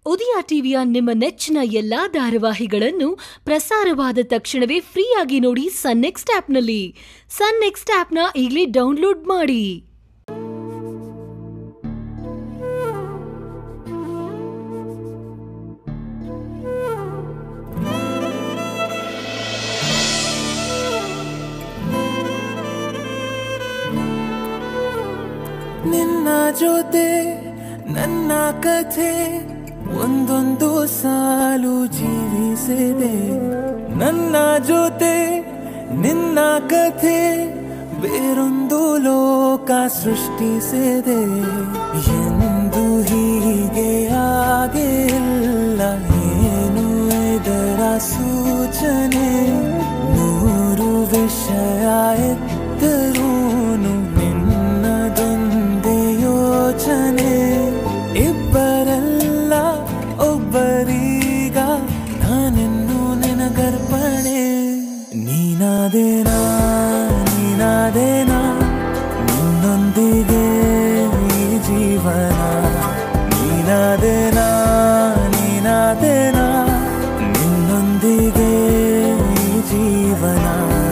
ಉದಯ ಟಿವಿಯ ನಿಮ್ಮ ನೆಚ್ಚಿನ ಎಲ್ಲಾ ಧಾರಾವಾಹಿಗಳನ್ನು ಪ್ರಸಾರವಾದ ತಕ್ಷಣವೇ ಫ್ರೀಯಾಗಿ ನೋಡಿ ಸನ್ ನೆಕ್ಸ್ಟ್ ಆಪ್ನಲ್ಲಿ ಸನ್ ನೆಕ್ಸ್ಟ್ ಆಪ್ನ ಈಗಲೇ ಡೌನ್ಲೋಡ್ ಮಾಡಿ ನಿನ್ನ ಜೊತೆ ನನ್ನ ಕಥೆ ಒಂದೊಂದು ಸಾಲು ಜೀವಿಸಿದೆ ನನ್ನ ಜೊತೆ ನಿನ್ನ ಕಥೆ ಬೇರೊಂದು ಲೋಕ ಸೃಷ್ಟಿಸಿದೆ ಎಂದು ಹೀಗೆ ಆಗಿಲ್ಲ ಏನು ಇದರ ಸೂಚನೆ ನೂರು ವಿಷಯ ಎತ್ತರೂನು ನಿನ್ನದೊಂದೇ ಯೋಚನೆ ಇಬ್ಬರಲ್ಲ ಒಬ್ಬರೀಗ ನಾನೆನ್ನು ನಿನಗರ್ಪಣೆ ನೀನಾದೇನಾ ನೀನಾದೇನಾ ನಿನ್ನೊಂದಿಗೆ ಈ ಜೀವನ ನೀನಾದೇನಾ ನೀನಾದೇನಾ ನಿನ್ನೊಂದಿಗೆ ಈ ಜೀವನ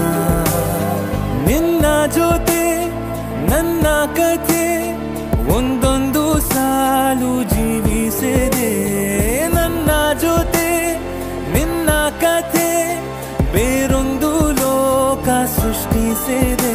ನಿನ್ನ ಜೊತೆ ನನ್ನ ಕಥೆ ಒಂದೊಂದು ಸಾಲು ಜೀವಿಸಿದೆ ನನ್ನ ಜೊತೆ ನಿನ್ನ ಕಥೆ ಬೇರೊಂದು ಲೋಕ ಸೃಷ್ಟಿಸಿದೆ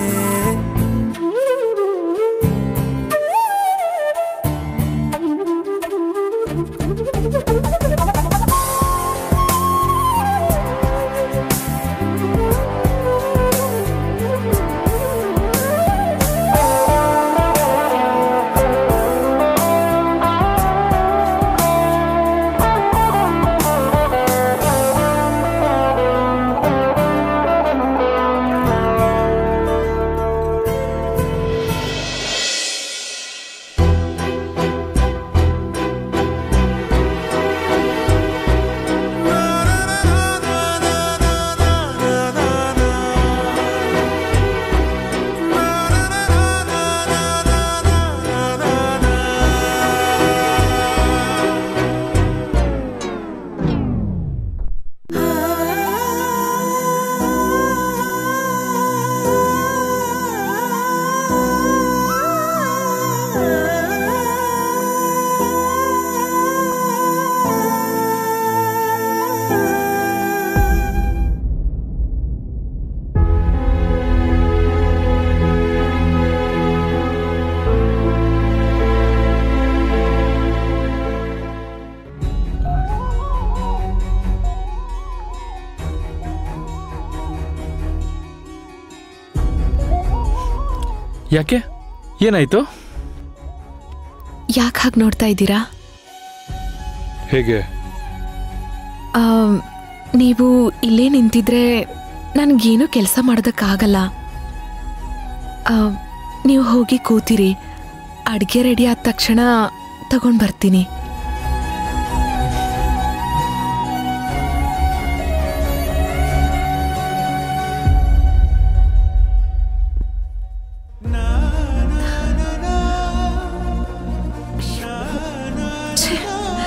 ಯಾಕೆ ಏನಾಯ್ತು ಯಾಕೆ ಹಾಗೆ ನೋಡ್ತಾ ಇದ್ದೀರಾ ಹೇಗೆ ಆಮ್, ನೀವು ಇಲ್ಲೇ ನಿಂತಿದ್ರೆ ನನಗೇನು ಕೆಲಸ ಮಾಡೋದಕ್ಕಾಗಲ್ಲ ಆಮ್, ನೀವು ಹೋಗಿ ಕೂತಿರಿ ಅಡುಗೆ ರೆಡಿ ಆದ ತಕ್ಷಣ ತಗೊಂಡು ಬರ್ತೀನಿ ಛೆ.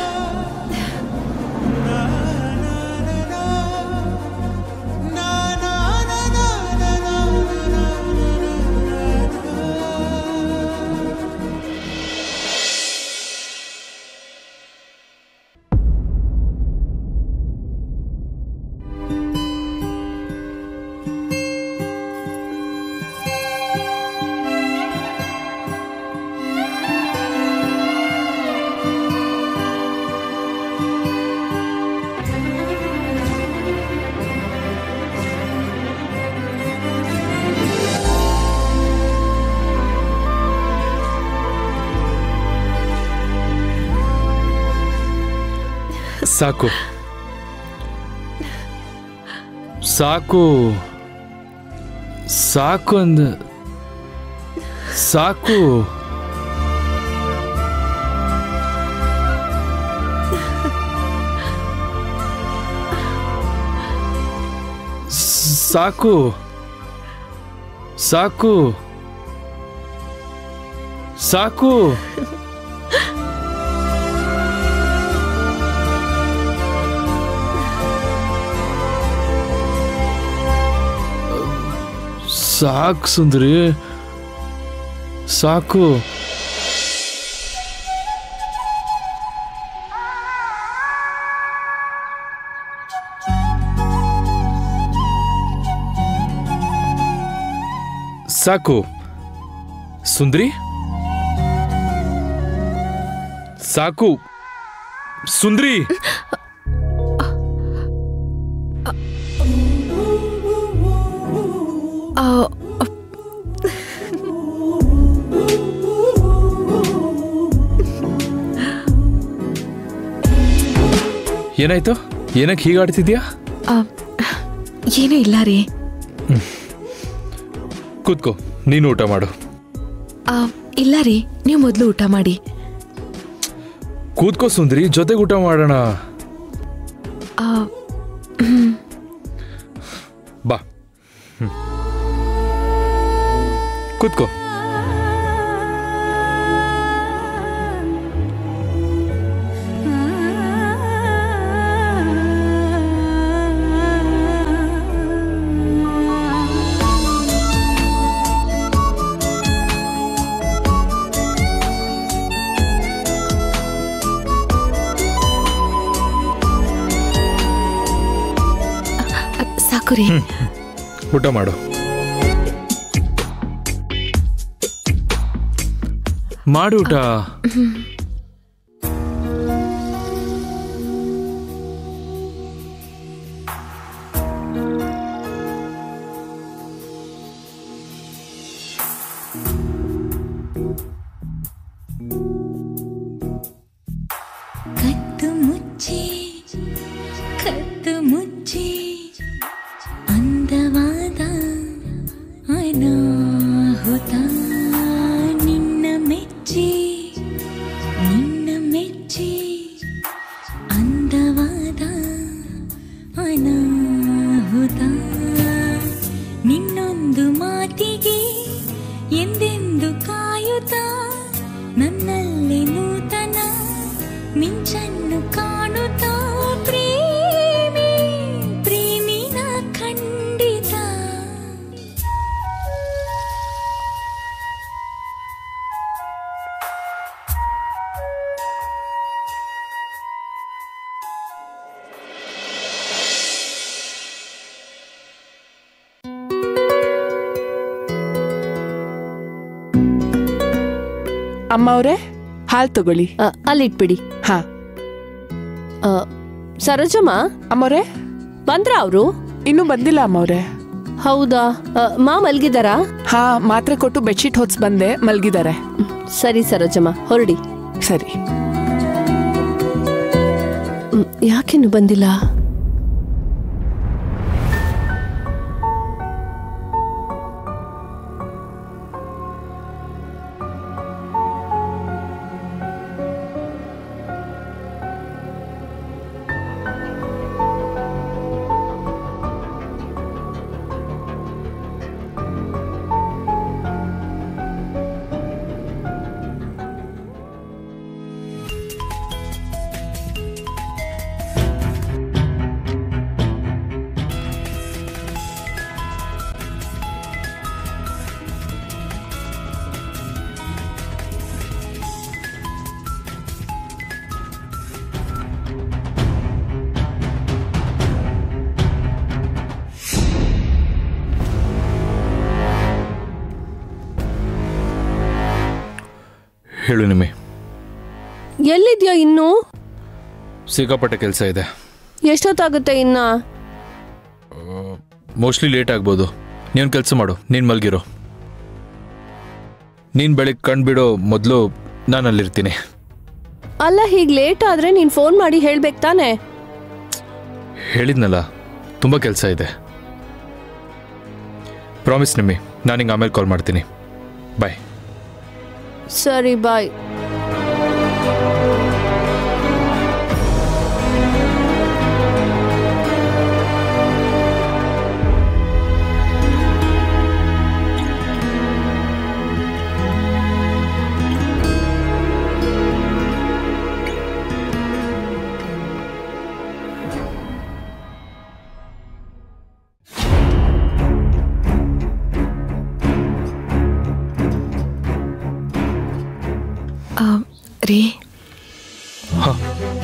ಸಾಕು ಸಾಕು ಸಾಕು ಅಂದ ಸಾಕು ಸಾಕು ಸಾಕು ಸಾಕು ಸಾಕು ಸುಂದರಿ ಸಾಕು ಸಾಕು ಸುಂದ್ರಿ ಸಾಕು ಸುಂದ್ರಿ ಆ, ಏನಾಯ್ತು ಏನಕ್ಕೆ ಹೀಗಾಡ್ತಿದ್ಯಾ ಆ, ಏನೂ ಇಲ್ಲ ರೀ ಕೂತ್ಕೋ ನೀನು ಊಟ ಮಾಡು ಆ, ಇಲ್ಲ ರೀ ನೀವು ಮೊದಲು ಊಟ ಮಾಡಿ ಕೂತ್ಕೋ ಸುಂದ್ರಿ ಜೊತೆಗೆ ಊಟ ಮಾಡೋಣ ಆ, ಬಾ ಹ್ಮ್. ಕೂತ್ಕೋ ಸಾಕು ರೀ ಊಟ ಮಾಡು ಮಾಡು ಊಟ ಕತ್ತು ಮುಚ್ಚಿ ಕತ್ತು ಮುಚ್ಚಿ ಅಂದವಾದ ಅನಾಹುತ ನಿನ್ನ ಮೆಚ್ಚಿ ನಿನ್ನ ಮೆಚ್ಚಿ ಅಂದವಾದ ಅನಾಹುತ ನಿನ್ನೊಂದು ಮಾತಿಗೆ ಎಂದೆಂದು ಕಾಯುತ್ತಾ ನನ್ನಲ್ಲಿ ನೂತನ ಮಿಂಚನ್ನು ಕಾಣುತ್ತಾ ಪ್ರೇಮಿ ಪ್ರೇಮಿನ ಖಂಡಿತ ಅಮ್ಮ ಅವರೇ ಹಾಲು ತಗೊಳ್ಳಿ ಅ, ಅಲ್ಲಿಟ್ಬಿಡಿ ಹಾ ಅ, ಸರೋಜಮ್ಮ ಅಮ್ಮವ್ರೆ ಬಂದ್ರ ಅವರು ಇನ್ನೂ ಬಂದಿಲ್ಲ ಅಮ್ಮವ್ರೆ ಹೌದಾ ಅ, ಮಾ ಮಲ್ಗಿದಾರಾ ಹಾ ಮಾತ್ರೆ ಕೊಟ್ಟು ಬೆಡ್ಶೀಟ್ ಹೊತ್ಸ್ ಬಂದೆ ಮಲ್ಗಿದ್ದಾರೆ ಸರಿ ಸರೋಜಮ್ಮ ಹೊರಡಿ ಸರಿ ಮ್, ಯಾಕಿನ್ನು ಬಂದಿಲ್ಲ ಹೇಳು ನಿಮ್ಮಿ ಎಲ್ಲಿದ್ಯಾ ಇನ್ನು ಸಿಕ್ಕಾಪಟ್ಟೆ ಕೆಲಸ ಇದೆ ಎಷ್ಟೊತ್ತಾಗುತ್ತೆ ಇನ್ನ ಮೋಸ್ಟ್ಲಿ ಲೇಟ್ ಆಗ್ಬೋದು ನೀನು ಕೆಲಸ ಮಾಡು ನೀನು ಮಲ್ಗಿರೋ ನೀನು ಬೆಳಿಗ್ಗೆ ಕಣ್ಬಿಡೋ ಮೊದಲು ನಾನು ಅಲ್ಲಿರ್ತೀನಿ ಅಲ್ಲ ಹೀಗ್ ಲೇಟ್ ಆದ್ರೆ ನೀನ್ ಫೋನ್ ಮಾಡಿ ಹೇಳ್ಬೇಕು ತಾನೆ ಹೇಳಿದ್ನಲ್ಲ ತುಂಬ ಕೆಲಸ ಇದೆ ಪ್ರಾಮಿಸ್ ನಿಮ್ಮಿ ನಾನು ಹಿಂಗೆ ಆಮೇಲೆ ಕಾಲ್ ಮಾಡ್ತೀನಿ ಬಾಯ್ ಸರಿ ಬಾಯ್ ರೀ ಹಾಂ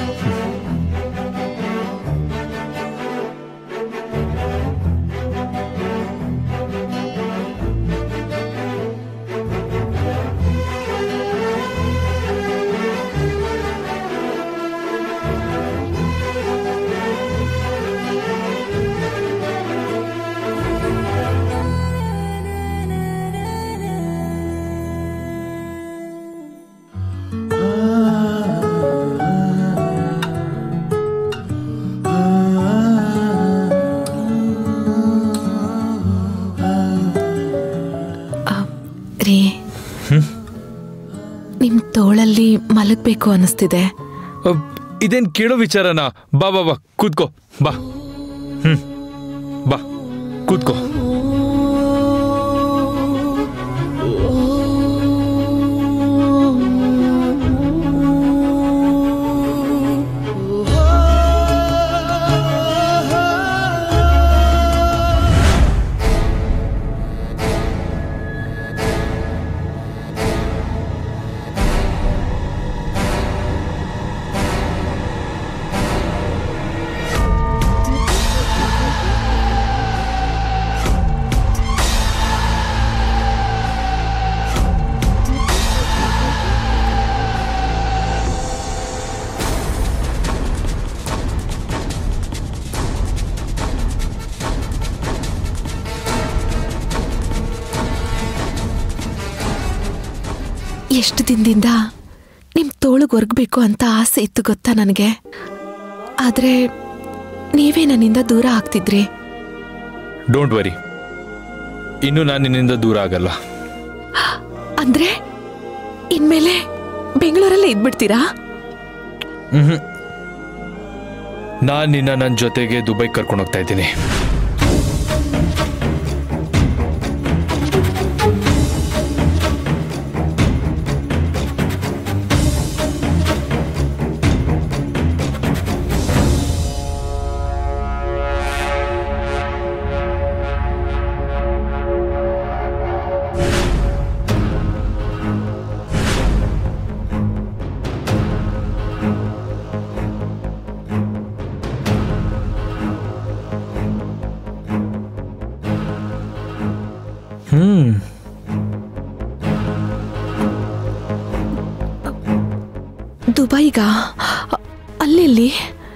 ರೀ ನಿಮ್ ತೋಳಲ್ಲಿ ಮಲಗ್ಬೇಕು ಅನಿಸ್ತಿದೆ ಇದೇನು ಕೇಳೋ ವಿಚಾರನಾ ಬಾ ಬಾ ಬಾ ಕೂತ್ಕೋ ಬಾ ಹ್ಞೂ ಬಾ ಕೂತ್ಕೋ ಎಷ್ಟು ದಿನದಿಂದ ನಿಮ್ ತೋಳಿಗೆ ಒರ್ಗ್ಬೇಕು ಅಂತ ಆಸೆ ಇತ್ತು ಗೊತ್ತಾ ನನಗೆ ಆದ್ರೆ ನೀವೇ ನನ್ನಿಂದ ದೂರ ಆಗ್ತಿದ್ರಿ ಡೋಂಟ್ ವರಿ ಇನ್ನು ನಾನು ನಿನ್ನಿಂದ ದೂರ ಆಗಲ್ಲ ಅಂದ್ರೆ ಇನ್ಮೇಲೆ ಬೆಂಗಳೂರಲ್ಲೇ ಇದ್ಬಿಡ್ತೀರಾ ನಾನು ನಿನ್ನ ನನ್ನ ಜೊತೆಗೆ ದುಬೈ ಕರ್ಕೊಂಡು ಹೋಗ್ತಾ ಇದ್ದೀನಿ ಹ್ಮ್ ದುಬೈಗ ಅಲ್ಲೆಲ್ಲಿ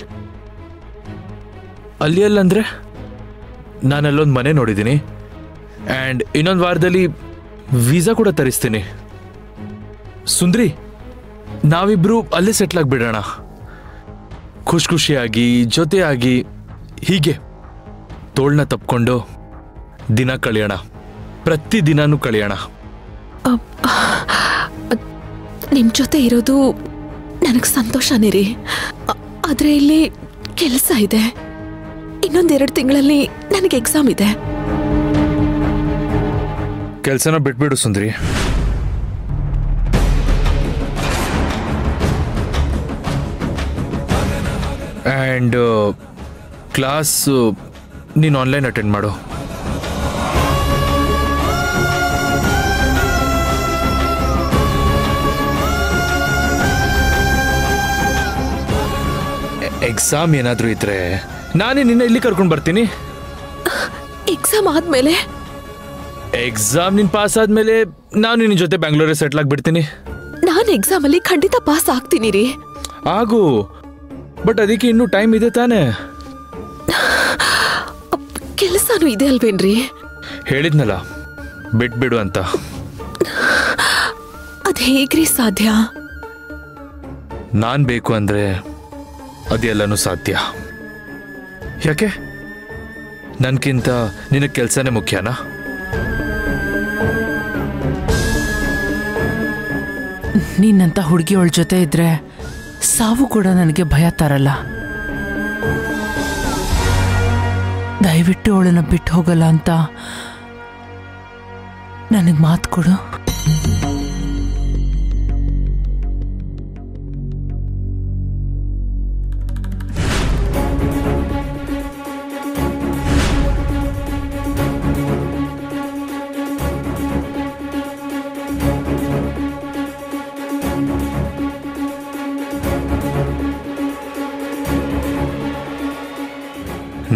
ಅಲ್ಲಿ ಅಲ್ಲಂದ್ರೆ ನಾನಲ್ಲೊಂದು ಮನೆ ನೋಡಿದ್ದೀನಿ ಆ್ಯಂಡ್ ಇನ್ನೊಂದು ವಾರದಲ್ಲಿ ವೀಸಾ ಕೂಡ ತರಿಸ್ತೀನಿ ಸುಂದ್ರಿ ನಾವಿಬ್ರು ಅಲ್ಲೇ ಸೆಟ್ಲ್ ಆಗಿಬಿಡೋಣ ಖುಷಿ ಖುಷಿಯಾಗಿ ಜೊತೆಯಾಗಿ ಹೀಗೆ ತೋಳ್ನ ತಪ್ಕೊಂಡು ದಿನ ಕಳೆಯೋಣ ಪ್ರತಿ ದಿನಾನೂ ಕಳೆಯೋಣ ನಿಮ್ ಜೊತೆ ಇರೋದು ನನಗ್ ಸಂತೋಷನೇ ರೀ ಆ- ಆದ್ರೆ ಇಲ್ಲಿ ಕೆಲಸ ಇದೆ ಇನ್ನೊಂದೆರಡು ತಿಂಗಳಲ್ಲಿ ನನಗೆ ಎಕ್ಸಾಮ್ ಇದೆ ಕೆಲಸನ ಬಿಟ್ಬಿಡು ಸುಂದರಿ ಆ್ಯಂಡ್ ಕ್ಲಾಸ್ ನೀನು ಆನ್ಲೈನ್ ಅಟೆಂಡ್ ಮಾಡು ಎಕ್ಸಾಮ್ ಏನಾದರೂ ಇದ್ರೆ ನಾನೇ ನಿನ್ನ ಇಲ್ಲಿ ಕರ್ಕೊಂಡು ಬರ್ತೀನಿ ಎಕ್ಸಾಮ್ ಆದ್ಮೇಲೆ ಎಕ್ಸಾಮ್ ನಿನ್ ಪಾಸ್ ಆದ್ಮೇಲೆ ನಾನು ನಿನ್ನ ಜೊತೆ ಬ್ಯಾಂಗ್ಳೂರಿಗೆ ಸೆಟ್ಲ್ ಆಗ್ಬಿಡ್ತೀನಿ ನಾನು ಎಕ್ಸಾಮ್ ಅಲ್ಲಿ ಖಂಡಿತ ಪಾಸ್ ಆಗ್ತೀನಿ ರೀ ಆಗು ಬಟ್ ಅದಕ್ಕೆ ಇನ್ನೂ ಟೈಮ್ ಇದೆ ತಾನೇ ಕೆಲಸನೂ ಇದೆ ಅಲ್ವೇನ್ರಿ ಹೇಳಿದ್ನಲ್ಲ ಬಿಟ್ಬಿಡು ಅಂತ ಅದ್ ಹೇಗ್ರಿ ಸಾಧ್ಯ ನಾನ್ ಬೇಕು ಅಂದ್ರೆ ಅದೆಲ್ಲನೂ ಸಾಧ್ಯ ಯಾಕೆ ನನ್ಕಿಂತ ನಿನ್ನ ಕೆಲಸನೇ ಮುಖ್ಯನಾ ನೀನಂತ ಹುಡುಗಿಯವಳ ಜೊತೆ ಇದ್ರೆ ಸಾವು ಕೂಡ ನನಗೆ ಭಯ ತರಲ್ಲ ದಯವಿಟ್ಟು ಅವಳನ್ನ ಬಿಟ್ಟು ಹೋಗಲ್ಲ ಅಂತ ನನಗೆ ಮಾತು ಕೊಡು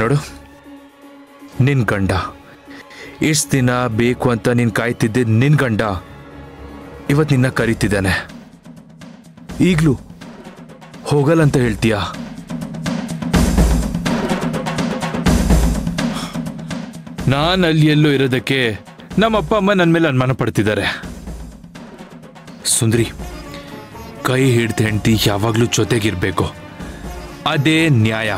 ನೋಡು ನಿನ್ ಗಂಡ ಇಷ್ಟು ದಿನ ಬೇಕು ಅಂತ ನೀನು ಕಾಯ್ತಿದ್ದೆ ನಿನ್ ಗಂಡ ಇವತ್ತು ನಿನ್ನ ಕರೀತಿದ್ದಾನೆ ಈಗಲೂ ಹೋಗಲ್ಲ ಅಂತ ಹೇಳ್ತೀಯಾ ನಾನು ಅಲ್ಲಿ ಎಲ್ಲೋ ಇರೋದಕ್ಕೆ ನಮ್ಮ ಅಪ್ಪ ಅಮ್ಮ ನನ್ನ ಮೇಲೆ ಅನುಮಾನ ಪಡ್ತಿದ್ದಾರೆ ಸುಂದ್ರಿ ಕೈ ಹಿಡ್ದು ಹೆಂಡತಿ ಯಾವಾಗಲೂ ಜೊತೆಗಿರ್ಬೇಕು ಅದೇ ನ್ಯಾಯ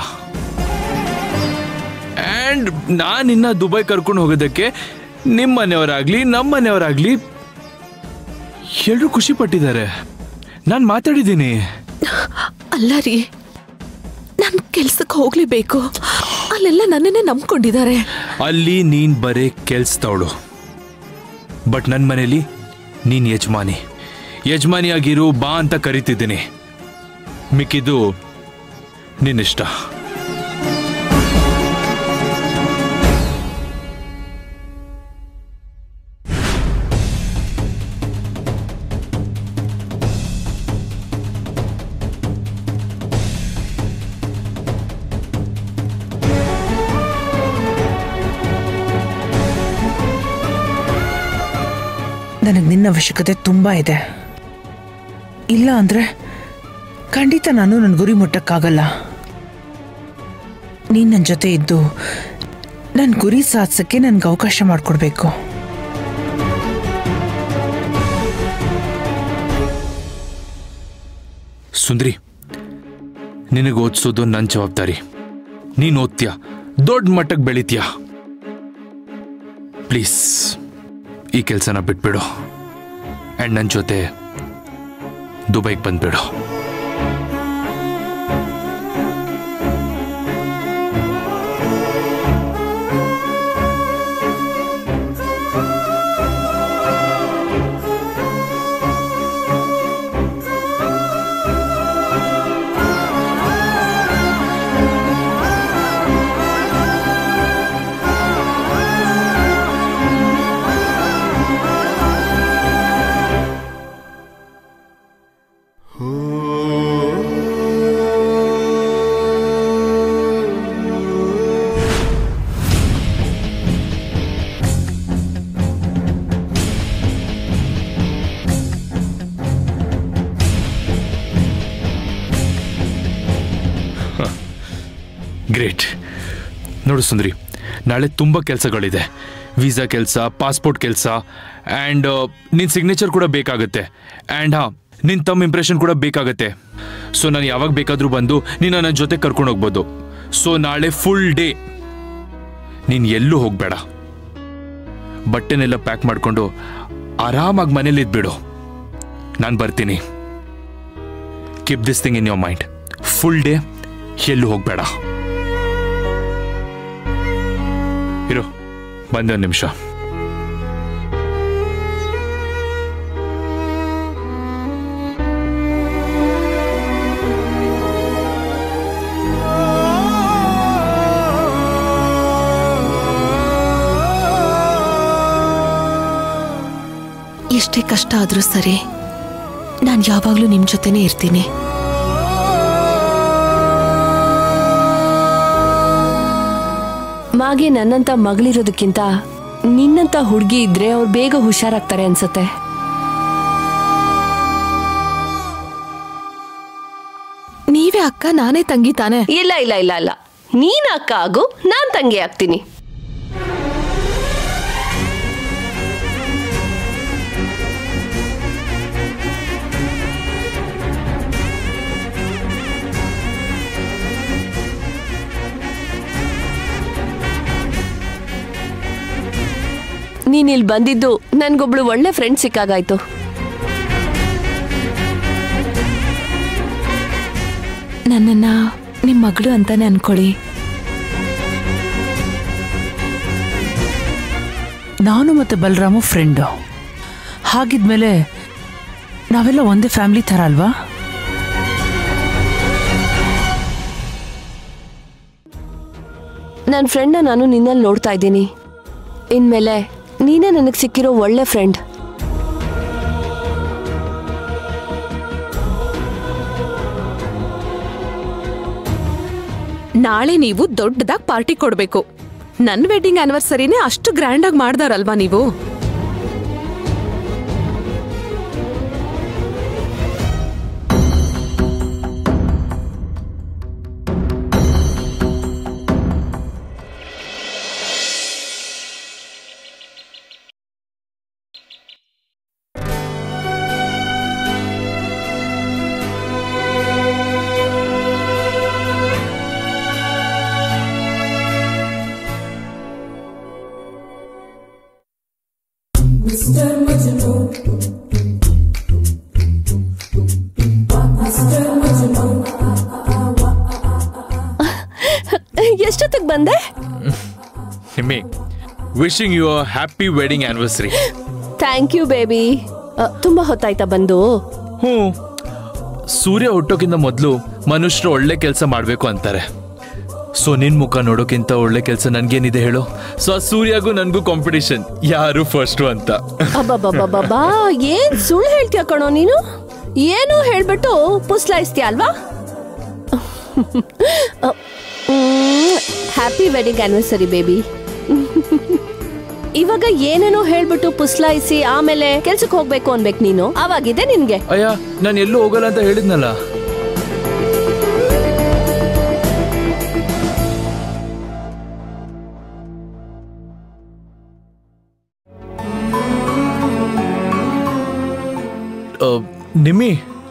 ಆ್ಯಂಡ್ ನಾನಿನ್ನ ದುಬೈ ಕರ್ಕೊಂಡು ಹೋಗೋದಕ್ಕೆ ನಿಮ್ಮ ಮನೆಯವರಾಗ್ಲಿ ನಮ್ಮ ಮನೆಯವರಾಗ್ಲಿ ಎಲ್ಲರೂ ಖುಷಿ ಪಟ್ಟಿದ್ದಾರೆ ನಾನು ಮಾತಾಡಿದ್ದೀನಿ ಅಲ್ಲ ರೀ ನಾನು ಕೆಲ್ಸಕ್ಕೆ ಹೋಗ್ಲೇಬೇಕು ಅಲ್ಲೆಲ್ಲ ನನ್ನನ್ನೇ ನಂಬ್ಕೊಂಡಿದ್ದಾರೆ ಅಲ್ಲಿ ನೀನ್ ಬರೇ ಕೆಲ್ಸದವಳು ಬಟ್ ನನ್ನ ಮನೇಲಿ ನೀನ್ ಯಜಮಾನಿ ಯಜಮಾನಿಯಾಗಿರು ಬಾ ಅಂತ ಕರಿತಿದ್ದೀನಿ ಮಿಕ್ಕಿದ್ದು ನಿನ್ನಿಷ್ಟ ನನಗೆ ನಿನ್ನ ಅವಶ್ಯಕತೆ ತುಂಬ ಇದೆ ಇಲ್ಲ ಅಂದರೆ ಖಂಡಿತ ನಾನು ನನ್ನ ಗುರಿ ಮುಟ್ಟಕ್ಕಾಗಲ್ಲ ನೀನು ನನ್ನ ಜೊತೆ ಇದ್ದು ನನ್ನ ಗುರಿ ಸಾಧಿಸೋಕ್ಕೆ ನನಗೆ ಅವಕಾಶ ಮಾಡಿಕೊಡ್ಬೇಕು ಸುಂದ್ರಿ ನಿನಗೆ ಓದಿಸೋದು ನನ್ನ ಜವಾಬ್ದಾರಿ ನೀನು ಓದ್ತೀಯ ದೊಡ್ಡ ಮಟ್ಟಕ್ಕೆ ಬೆಳಿತೀಯ ಪ್ಲೀಸ್ ಈ ಕೆಲಸನ ಬಿಟ್ಬಿಡು ಆ್ಯಂಡ್ ನನ್ನ ಜೊತೆ ದುಬೈಗೆ ಬಂದ್ಬಿಡು ಗ್ರೇಟ್ ನೋಡು ಸುಂದ್ರಿ ನಾಳೆ ತುಂಬ ಕೆಲಸಗಳಿದೆ ವೀಸಾ ಕೆಲಸ ಪಾಸ್ಪೋರ್ಟ್ ಕೆಲಸ ಆ್ಯಂಡ್ ನಿನ್ನ ಸಿಗ್ನೇಚರ್ ಕೂಡ ಬೇಕಾಗುತ್ತೆ ಆ್ಯಂಡ್ ಹಾಂ ನಿನ್ನ ತಮ್ಮ ಇಂಪ್ರೆಷನ್ ಕೂಡ ಬೇಕಾಗುತ್ತೆ ಸೊ ನಾನು ಯಾವಾಗ ಬೇಕಾದರೂ ಬಂದು ನಿನ್ನ ನನ್ನ ಜೊತೆ ಕರ್ಕೊಂಡು ಹೋಗ್ಬೋದು ಸೊ ನಾಳೆ ಫುಲ್ ಡೇ ನೀನು ಎಲ್ಲೂ ಹೋಗಬೇಡ ಬಟ್ಟೆನೆಲ್ಲ ಪ್ಯಾಕ್ ಮಾಡಿಕೊಂಡು ಆರಾಮಾಗಿ ಮನೇಲಿ ಇದ್ಬಿಡು ನಾನು ಬರ್ತೀನಿ keep this thing in your mind full day ಎಲ್ಲೂ ಹೋಗಬೇಡ ಇರು ಬಂದೆ ಒಂದು ನಿಮಿಷ ಎಷ್ಟೇ ಕಷ್ಟ ಆದ್ರೂ ಸರಿ ನಾನು ಯಾವಾಗಲೂ ನಿಮ್ಮ ಜೊತೆನೇ ಇರ್ತೀನಿ ಮಾಗೆ ನನ್ನಂತ ಮಗಳಿರೋದಕ್ಕಿಂತ ನಿನ್ನಂತ ಹುಡುಗಿ ಇದ್ರೆ ಅವ್ರು ಬೇಗ ಹುಷಾರಾಗ್ತಾರೆ ಅನ್ಸತ್ತೆ ನೀವೇ ಅಕ್ಕ ನಾನೇ ತಂಗಿ ತಾನೆ ಇಲ್ಲ ಇಲ್ಲ ಇಲ್ಲ ಇಲ್ಲ ನೀನ್ ಅಕ್ಕ ಆಗು ನಾನ್ ತಂಗಿ ಆಗ್ತೀನಿ ನೀನ್ ಇಲ್ಲಿ ಬಂದಿದ್ದು ನನ್ಗೊಬ್ಳು ಒಳ್ಳೆ ಫ್ರೆಂಡ್ ಸಿಕ್ಕಾಗಾಯ್ತು ನನ್ನನ್ನ ನಿಮ್ಮ ಮಗಳು ಅಂತಾನೆ ಅನ್ಕೊಳ್ಳಿ ನಾನು ಮತ್ತು ಬಲರಾಮು ಫ್ರೆಂಡು ಹಾಗಿದ್ಮೇಲೆ ನಾವೆಲ್ಲ ಒಂದೇ ಫ್ಯಾಮಿಲಿ ಥರ ಅಲ್ವಾ ನನ್ನ ಫ್ರೆಂಡ್ನ ನಾನು ನಿನ್ನಲ್ಲಿ ನೋಡ್ತಾ ಇದ್ದೀನಿ ಇನ್ಮೇಲೆ ನೀನೇ ನನಗೆ ಸಿಕ್ಕಿರೋ ಒಳ್ಳೆ ಫ್ರೆಂಡ್ ನಾಳೆ ನೀವು ದೊಡ್ಡದಾಗಿ ಪಾರ್ಟಿ ಕೊಡ್ಬೇಕು ನನ್ ವೆಡ್ಡಿಂಗ್ ಆನಿವರ್ಸರಿನೇ ಅಷ್ಟು ಗ್ರ್ಯಾಂಡ್ ಆಗಿ ಮಾಡ್ದಾರಲ್ವಾ ನೀವು ಎಷ್ಟೊತ್ತಿಗೆ ಬಂದೆ Nimmi wishing you happy wedding anniversary thank you baby ತುಂಬಾ ಹೊತ್ತಾಯ್ತಾ ಬಂದು ಹ್ಞೂ ಸೂರ್ಯ ಹುಟ್ಟೋಕ್ಕಿಂತ ಮೊದಲು ಮನುಷ್ಯರು ಒಳ್ಳೆ ಕೆಲಸ ಮಾಡಬೇಕು ಅಂತಾರೆ ಸೊ ನಿನ್ ಮುಖ ನೋಡೋಕ್ಕಿಂತ ಒಳ್ಳೆ ಕೆಲಸ ನನ್ಗೇನಿದೆ ಹೇಳು ಸೊ ಆ ಸೂರ್ಯಗೂ ನನಗೂ ಕಾಂಪಿಟಿಷನ್ ಯಾರು ಫಸ್ಟು ಅಂತ ಅಬ್ಬಬ್ಬಬ್ಬಬ್ಬಾ ಏನ್ ಸುಳ್ಳು ಹೇಳ್ತೀಯ ಕಣೋ ನೀನು ಏನು ಹೇಳ್ಬಿಟ್ಟು ಪುಸ್ಲಾಯಿಸ್ತೀಯ ಅಲ್ವಾ ಹ್ಯಾಪಿ ವೆಡ್ಡಿಂಗ್ ಆನಿವರ್ಸರಿ ಬೇಬಿ ಇವಾಗ ಏನೇನೋ ಹೇಳ್ಬಿಟ್ಟು ಪುಸ್ಲಾಯಿಸಿ ಆಮೇಲೆ ಕೆಲ್ಸಕ್ಕೆ ಹೋಗ್ಬೇಕು ಅನ್ಬೇಕು ನೀನು ಅವಾಗಿದೆ ನಿನ್ಗೆ ಅಯ್ಯ ನಾನು ಎಲ್ಲೂ ಹೋಗಲ್ಲ ಅಂತ ಹೇಳಿದ್ನಲ್ಲ ಆ, ನಿಮ್ಮಿ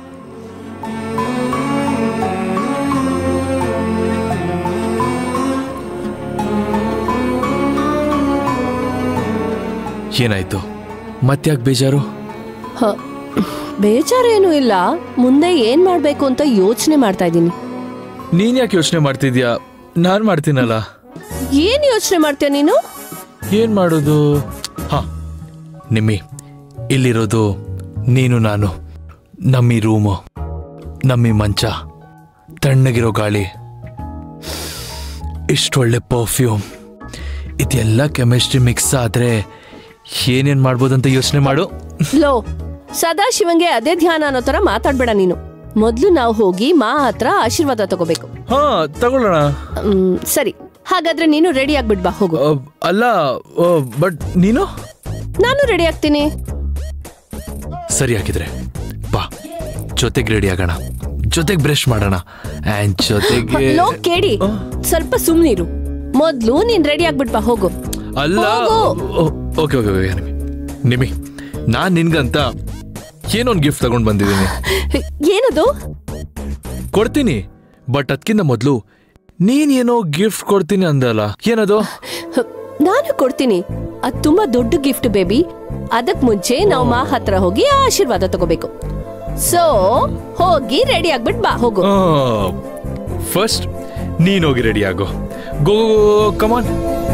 ಏನಾಯ್ತು ಮತ್ತ್ಯಾಕೆ ಬೇಜಾರು ಹ, ಬೇಜಾರೇನು ಇಲ್ಲ ಮುಂದೆ ಏನ್ ಮಾಡ್ಬೇಕು ಅಂತ ಯೋಚನೆ ಮಾಡ್ತಾ ಇದ್ದೀನಿ ನೀನ್ ಯಾಕೆ ಯೋಚನೆ ಮಾಡ್ತಿದ್ಯಾ ನಾನ್ ಮಾಡ್ತೀನಲ್ಲ ಏನ್ ಯೋಚನೆ ಮಾಡ್ತೀಯ ನೀನು ಏನ್ ಮಾಡೋದು ಹಾ ನಿಮ್ಮಿ ಇಲ್ಲಿರೋದು ನೀನು ನಾನು ನಮ್ಮಿ ರೂಮು ನಮ್ಮಿ ಮಂಚ ತಣ್ಣಗಿರೋ ಗಾಳಿ ಇಷ್ಟೊಳ್ಳೆ ಪರ್ಫ್ಯೂಮ್ ಇದೆಲ್ಲ ಕೆಮಿಸ್ಟ್ರಿ ಮಿಕ್ಸ್ ಆದ್ರೆ ಏನೇನ್ ಮಾಡ್ಬೋದಂತ ಯೋಚನೆ ಮಾಡು ಲೋ ಸದಾಶಿವಂಗೆ ಅದೇ ಧ್ಯಾನ ಅನ್ನೋ ತರ ಮಾತಾಡ್ಬೇಡ ನೀನು ಮೊದ್ಲು ನಾವು ಹೋಗಿ ಮಾ ಹತ್ರ ಆಶೀರ್ವಾದ ತಗೋಬೇಕು ಹಾ ತಗೊಳ್ಳೋಣ ಮ್, ಸರಿ ಹಾಗಾದ್ರೆ ನೀನು ರೆಡಿ ಆಗ್ಬಿಟ್ ಬಾ ಹೋಗು ಅ, ಅಲ್ಲ ಬಟ್ ನೀನು ನಾನು ರೆಡಿ ಆಗ್ತೀನಿ ಸರಿ ಹಾಕಿದ್ರೆ ಬಾ ಜೊತೆಗೆ ರೆಡಿ ಆಗೋಣ ಜೊತೆಗೆ ಬ್ರಷ್ ಮಾಡೋಣ ಆ್ಯಂಡ್ ಜೊತೆಗೆ ಲೋ ಕೇಳಿ ಸ್ವಲ್ಪ ಸುಮ್ನಿರು ಮೊದ್ಲು ನೀನ್ ರೆಡಿ ಆಗ್ಬಿಟ್ ಬಾ ಹೋಗು ಅಲ್ಲ ಹೋಗು. Okay okay okay Nimi Nimi ನಾನ್ ನಿನ್ಗಂತ ಏನೊಂದು ಗಿಫ್ಟ್ ತಗೊಂಡ್ ಬಂದಿದ್ದೀನಿ ಏನದು ಕೊಡ್ತೀನಿ ಬಟ್ ಅದಕ್ಕಿಂತ ಮೊದಲು ನೀನ್ ಏನೋ ಗಿಫ್ಟ್ ಕೊಡ್ತೀನಿ ಅಂದಲ್ಲ ಏನದು ಹ, ನಾನು ಕೊಡ್ತೀನಿ ಅದ್ ತುಂಬಾ ದೊಡ್ಡ ಗಿಫ್ಟ್ ಬೇಬಿ ಅದಕ್ ಮುಂಚೆ ನಾವು ಮಾ ಹತ್ರ ಹೋಗಿ ಆಶೀರ್ವಾದ ತಗೋಬೇಕು ಸೊ ಹೋಗಿ ರೆಡಿ ಆಗ್ಬಿಟ್ ಬಾ ಹೋಗು ಫಸ್ಟ್ ನೀನ್ ಹೋಗಿ ರೆಡಿ ಆಗೋ ಗೋ ಕಮಾನ್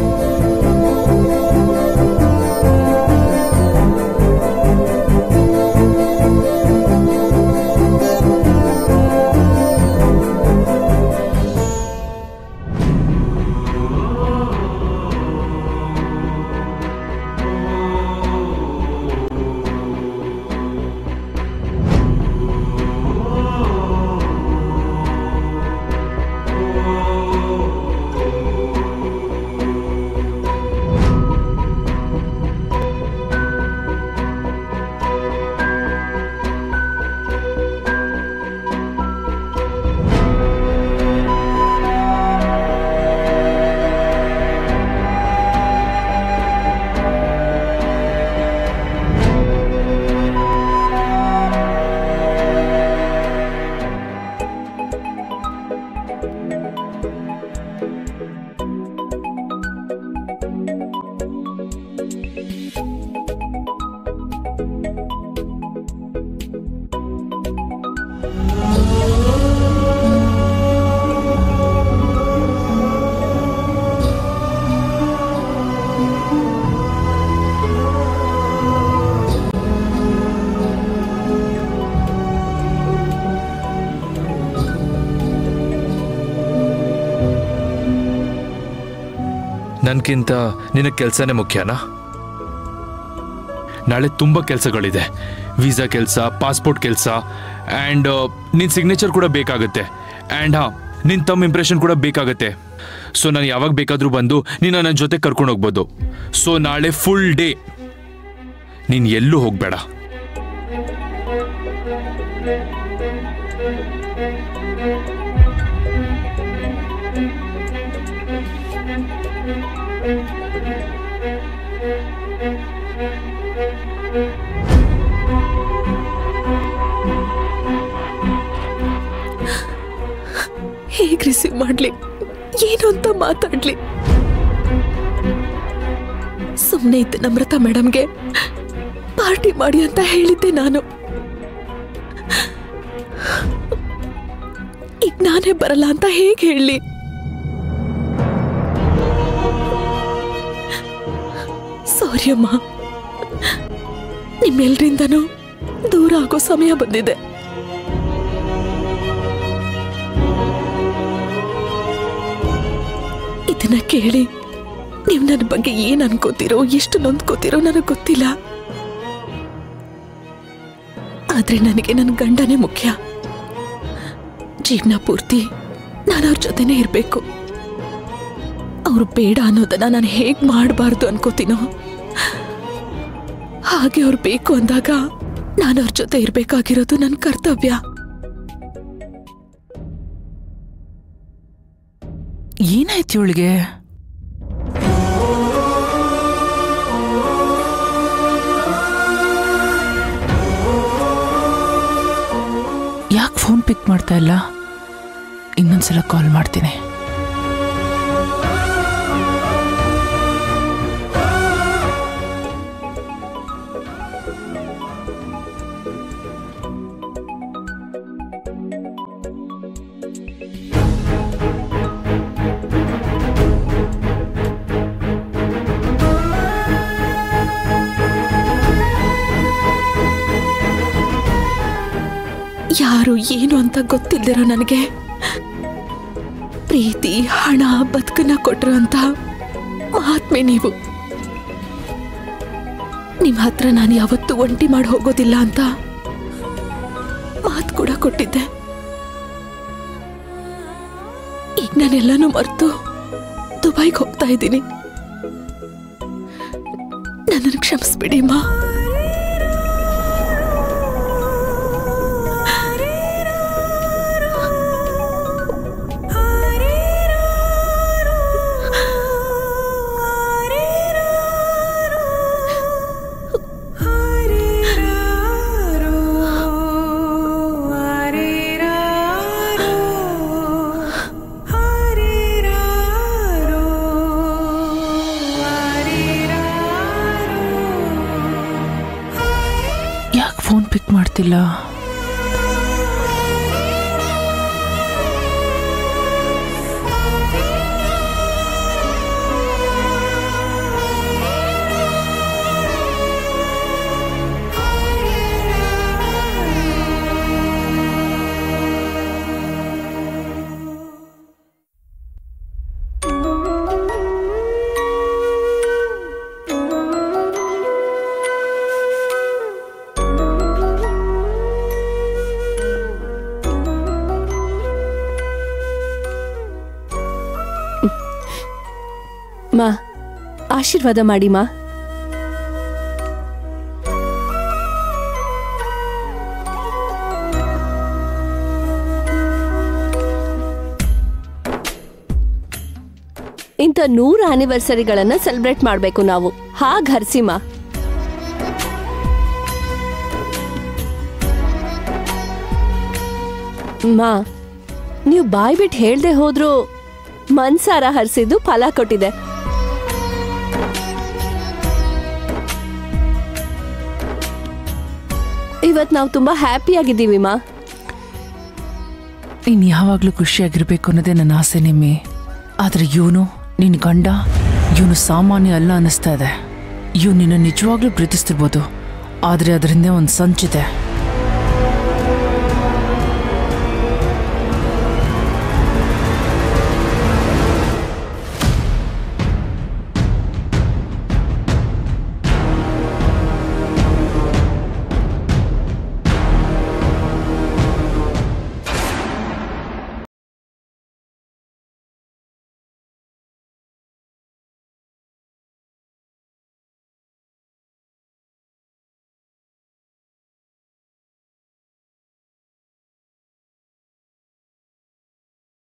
ನನ್ಕಿಂತ ನಿನಗೆ ಕೆಲಸನೇ ಮುಖ್ಯನಾ ನಾಳೆ ತುಂಬ ಕೆಲಸಗಳಿದೆ ವೀಸಾ ಕೆಲಸ ಪಾಸ್ಪೋರ್ಟ್ ಕೆಲಸ ಆ್ಯಂಡ್ ನಿನ್ನ ಸಿಗ್ನೇಚರ್ ಕೂಡ ಬೇಕಾಗುತ್ತೆ ಆ್ಯಂಡ್ ಹಾಂ ನಿನ್ನ ತಮ್ಮ ಇಂಪ್ರೆಷನ್ ಕೂಡ ಬೇಕಾಗತ್ತೆ ಸೊ ನಾನು ಯಾವಾಗ ಬೇಕಾದರೂ ಬಂದು ನಿನ್ನ ನನ್ನ ಜೊತೆ ಕರ್ಕೊಂಡು ಹೋಗ್ಬೋದು ಸೊ ನಾಳೆ ಫುಲ್ ಡೇ ನೀನು ಎಲ್ಲೂ ಹೋಗಬೇಡ ಹೇಗ್ ರಿಸೀವ್ ಮಾಡ್ಲಿ ಏನು ಅಂತ ಮಾತಾಡ್ಲಿ ಸುಮ್ಮನೆ ಇದ್ದ ನಮ್ರತಾ ಮೇಡಮ್ಗೆ ಪಾರ್ಟಿ ಮಾಡಿ ಅಂತ ಹೇಳಿದ್ದೆ ನಾನು ಈಗ ನಾನೇ ಬರಲ್ಲ ಅಂತ ಹೇಗೆ ಹೇಳಿ ಸಾರಿ ಅಮ್ಮ ನಿಮ್ಮೆಲ್ರಿಂದನೂ ದೂರ ಆಗೋ ಸಮಯ ಬಂದಿದೆ ಇದನ್ನ ಕೇಳಿ ನೀವು ನನ್ನ ಬಗ್ಗೆ ಏನ್ ಅನ್ಕೋತಿರೋ ಎಷ್ಟು ನೊಂದ್ಕೋತಿರೋ ನನಗೆ ಗೊತ್ತಿಲ್ಲ ಆದ್ರೆ ನನಗೆ ನನ್ನ ಗಂಡನೇ ಮುಖ್ಯ ಜೀವನ ಪೂರ್ತಿ ನಾನು ಅವ್ರ ಜೊತೆನೇ ಇರಬೇಕು ಅವ್ರು ಬೇಡ ಅನ್ನೋದನ್ನ ನಾನು ಹೇಗ್ ಮಾಡಬಾರ್ದು ಅನ್ಕೋತೀನೋ ಹಾಗೆ ಅವ್ರು ಬೇಕು ಅಂದಾಗ ನಾನು ಅವ್ರ ಜೊತೆ ಇರಬೇಕಾಗಿರೋದು ನನ್ನ ಕರ್ತವ್ಯ ಏನಾಯ್ತು ಇವಳಿಗೆ ಯಾಕೆ ಫೋನ್ ಪಿಕ್ ಮಾಡ್ತಾ ಇಲ್ಲ ಇನ್ನೊಂದ್ಸಲ ಕಾಲ್ ಮಾಡ್ತೀನಿ ಯಾರು ಏನು ಅಂತ ಗೊತ್ತಿಲ್ದಿರೋ ನನಗೆ ಪ್ರೀತಿ ಹಣ ಬದುಕನ್ನ ಕೊಟ್ರು ಅಂತ ಮಹಾತ್ಮೆ ನೀವು ನಿಮ್ ಹತ್ರ ನಾನು ಯಾವತ್ತೂ ಒಂಟಿ ಮಾಡಿ ಹೋಗೋದಿಲ್ಲ ಅಂತ ಮಾತು ಕೂಡ ಕೊಟ್ಟಿದ್ದೆ ಈಗ ನಾನೆಲ್ಲನೂ ಮರೆತು ದುಬೈಗೆ ಹೋಗ್ತಾ ಇದ್ದೀನಿ ನನ್ನನ್ನು ಕ್ಷಮಿಸ್ಬಿಡಿ ಮಾ ಯಾಕೆ ಫೋನ್ ಪಿಕ್ ಮಾಡ್ತಿಲ್ಲ ಮಾ ಆಶೀರ್ವಾದ ಮಾಡಿ ಮಾ ಇಂಥ ನೂರು ಆನಿವರ್ಸರಿಗಳನ್ನ ಸೆಲೆಬ್ರೇಟ್ ಮಾಡಬೇಕು ನಾವು ಹಾಗ್ ಹರ್ಸಿ ಮಾ ಮಾ ನೀವು ಬಾಯ್ ಬಿಟ್ಟು ಹೇಳ್ದೆ ಹೋದ್ರು ಮನ್ಸಾರ ಹರಿಸಿದ್ದು ಫಲ ಕೊಟ್ಟಿದೆ ಇವತ್ ನಾವು ತುಂಬಾ ಹ್ಯಾಪಿ ಆಗಿದ್ದೀವಿ ಮಾ ನೀನು ಯಾವಾಗಲೂ ಖುಷಿಯಾಗಿರ್ಬೇಕು ಅನ್ನೋದೇ ನನ್ನ ಆಸೆ ನಿಮ್ಮಿ ಆದರೆ ಇವನು ನಿನ್ನ ಗಂಡ ಇವನು ಸಾಮಾನ್ಯ ಅಲ್ಲ ಅನ್ನಿಸ್ತಾ ಇದೆ ಇವ್ ನಿನ್ನ ನಿಜವಾಗ್ಲೂ ಪ್ರೀತಿಸ್ತಿರ್ಬೋದು ಆದರೆ ಅದರಿಂದ ಒಂದು ಸಂಚಿದೆ